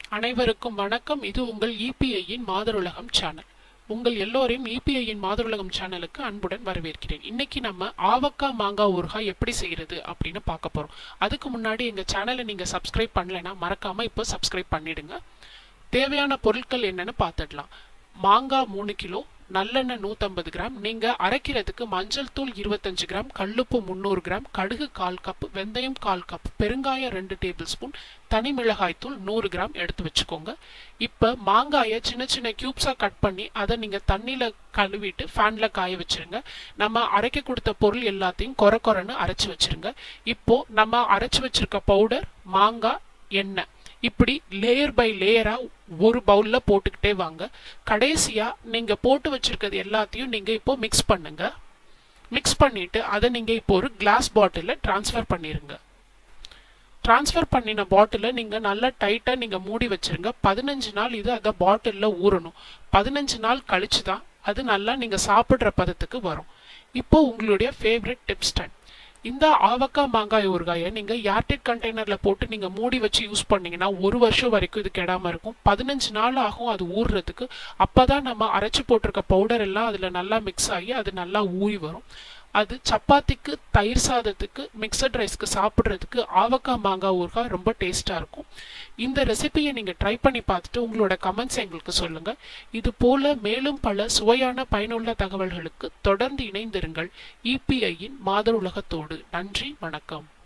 அனைவருக்கும் வணக்கம் இது உங்கள் இபிஐயின் மாதருலகம் சேனல் உங்கள் எல்லோரையும் இபிஐயின் மாதருலகம் சேனலுக்கு அன்புடன் வரவேற்கிறேன் இன்னைக்கு நம்ம ஆவக்காய் மாங்காய் ஊறுகாய் எப்படி செய்யறது அப்படின்னு பார்க்க போறோம் அதுக்கு முன்னாடி எங்க சேனலை நீங்க சப்ஸ்கிரைப் பண்ணலைன்னா மறக்காம இப்போ சப்ஸ்கிரைப் பண்ணிடுங்க தேவையான பொருட்கள் என்னன்னு பார்த்துடலாம் மாங்காய் மூணு கிலோ நல்லெண்ணெய் நூற்றம்பது கிராம் நீங்கள் அரைக்கிறதுக்கு மஞ்சள் தூள் இருபத்தஞ்சு கிராம் கல்லுப்பு முந்நூறு கிராம் கடுகு கால் கப் வெந்தயம் கால் கப் பெருங்காயம் ரெண்டு டேபிள் ஸ்பூன் தனி மிளகாய் தூள் நூறு கிராம் எடுத்து வச்சுக்கோங்க இப்போ மாங்காயை சின்ன சின்ன க்யூப்ஸாக கட் பண்ணி அதை நீங்கள் தண்ணியில் கழுவிட்டு ஃபேனில் காய வச்சிருங்க நம்ம அரைக்க கொடுத்த பொருள் எல்லாத்தையும் கொர கொரன்னு அரைச்சி வச்சிருங்க இப்போ நம்ம அரைச்சி வச்சிருக்க பவுடர் மாங்காய் எண்ணெய் இப்படி லேயர் பை லேயரா ஒரு பவுல்ல போட்டுக்கிட்டே வாங்க கடைசியா நீங்க போட்டு வச்சிருக்கிறது எல்லாத்தையும் நீங்க இப்போ மிக்ஸ் பண்ணுங்க மிக்ஸ் பண்ணிட்டு அதை நீங்க இப்போ ஒரு கிளாஸ் பாட்டில டிரான்ஸ்ஃபர் பண்ணிருங்க டிரான்ஸ்ஃபர் பண்ணின பாட்டிலை நீங்கள் நல்லா டைட்டாக நீங்கள் மூடி வச்சிருங்க பதினஞ்சு நாள் இது அந்த பாட்டிலில் ஊறணும் பதினஞ்சு நாள் கழிச்சு தான் அது நல்லா நீங்கள் சாப்பிட்ற பதத்துக்கு வரும் இப்போ உங்களுடைய ஃபேவரட் டிப்ஸ் டைம் இந்த ஆவக்காய் மாங்காய் ஊறுகாயை நீங்கள் ஏர்டெட் கண்டெய்னரில் போட்டு நீங்கள் மூடி வச்சு யூஸ் பண்ணீங்கன்னா ஒரு வருஷம் வரைக்கும் இது கெடாமல் இருக்கும் பதினஞ்சு நாள் ஆகும் அது ஊறுறதுக்கு அப்போ தான் நம்ம அரைச்சி போட்டிருக்க பவுடர் எல்லாம் அதில் நல்லா மிக்ஸ் ஆகி அது நல்லா ஊறி வரும் அது சப்பாத்திக்கு தயிர் சாதத்துக்கு மிக்சட் ரைஸ்க்கு சாப்பிட்றதுக்கு ஆவக்காய் மாங்காய் ஊறுகாய் ரொம்ப டேஸ்ட்டாக இருக்கும் இந்த ரெசிபியை நீங்கள் ட்ரை பண்ணி பார்த்துட்டு உங்களோட கமெண்ட்ஸ் எங்களுக்கு சொல்லுங்கள் இது போல மேலும் பல சுவையான பயனுள்ள தகவல்களுக்கு தொடர்ந்து இணைந்திருங்கள் இபிஐயின் மாதர் உலகத்தோடு நன்றி வணக்கம்